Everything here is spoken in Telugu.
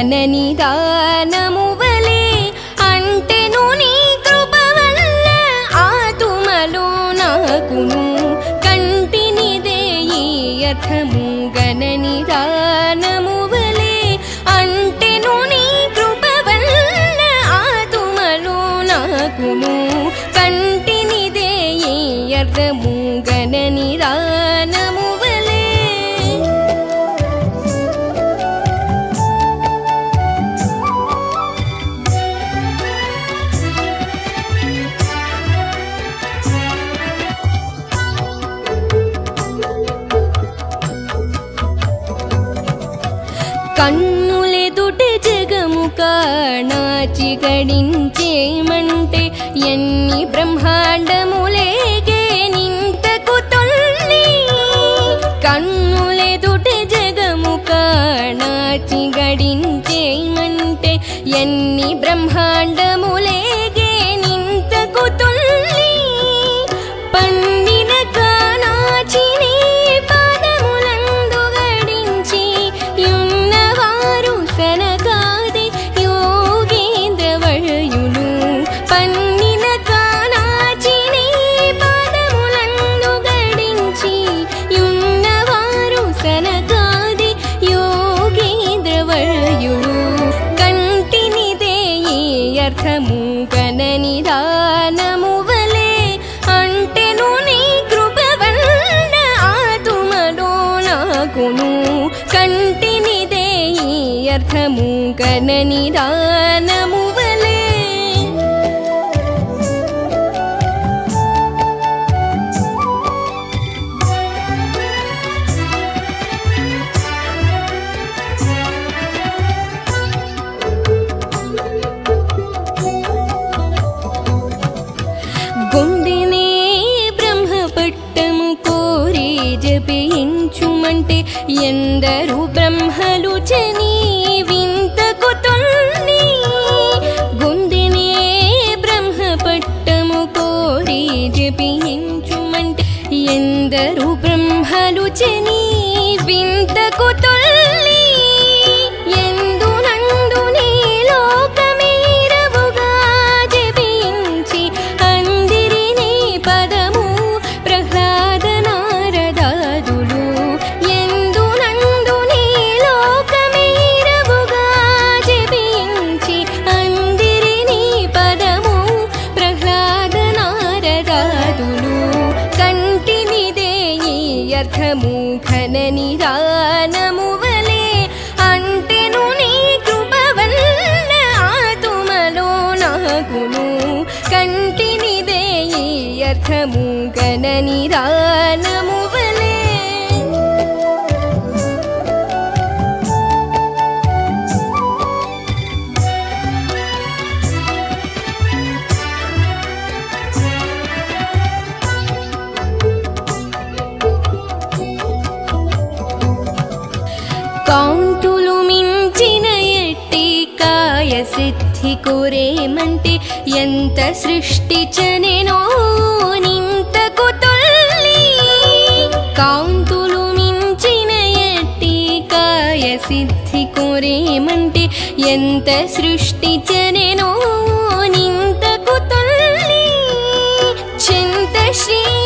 గణనిదానము వలె అంటెను నీ కృప వల్ల ఆతుమలో నాకును కంటినిదే ఈ అర్థము గణనిదానము వలె అంటెను నీ కృప వల్ల ఆతుమలో నాకును కంటినిదే ఈ అర్థము గణనిదానము వలె కన్నులెదుట జగము కాణాచి గడించేమంటే ఎన్ని బ్రహ్మాండములేగే నింతకు తొల్లి కన్నులెదుట జగము కాణాచి గడించేమంటే ఎన్ని బ్రహ్మాండములేగే నింతకు తొల్లి పండిన కానాచిని పాదములందు గడించి యున్నవారు సనగాది యోగేంద్ర వళయులు పండిన కానాచిని పాదములందు గడించి యున్నవారు సనగాది యోగేంద్ర వళయులు కంటినిదే ఈ అర్థము గణనిదానము వలె అంటెను నీ కృప వల్ల ఆతుమలో నాకును కంటినిదే ఈ అర్థము గణనిదానము వలె గుండెనే బ్రహ్మపట్టము కోరి జపించుమంటే ఎందరు బ్రహ్మలు చని వింతకు తొల్లి గుండెనే బ్రహ్మపట్టము కోరి జపించుమంటే ఎందరు బ్రహ్మలు చని వింతకు తొల్లి ఎందు నందు నీ లోకమీరవుగా జపించి అందిరిని పదము ప్రహ్లాద నారదాదులు ఎందు నందు నీ లోకమీరవుగా జపించి అందిరిని పదము ప్రహ్లాద నారదాదులు కంటినిదే ఈ అర్థము ఘన నిదానము వలె అంటెను నీ కృప వల్ల ఆతుమలో నాకును కంటినిదే ఈ అర్థము ఘన నిదానము వలె కాంతులు మించిన ఎట్టి కాయ సిద్ధి కోరేమంటే ఎంత సృష్టి చనెనో నింతకు తొల్లి కాంతులు మించిన ఎట్టి కాయ సిద్ధి కోరేమంటే ఎంత సృష్టి చనెనో నింతకు తొల్లి చింత శ్రీ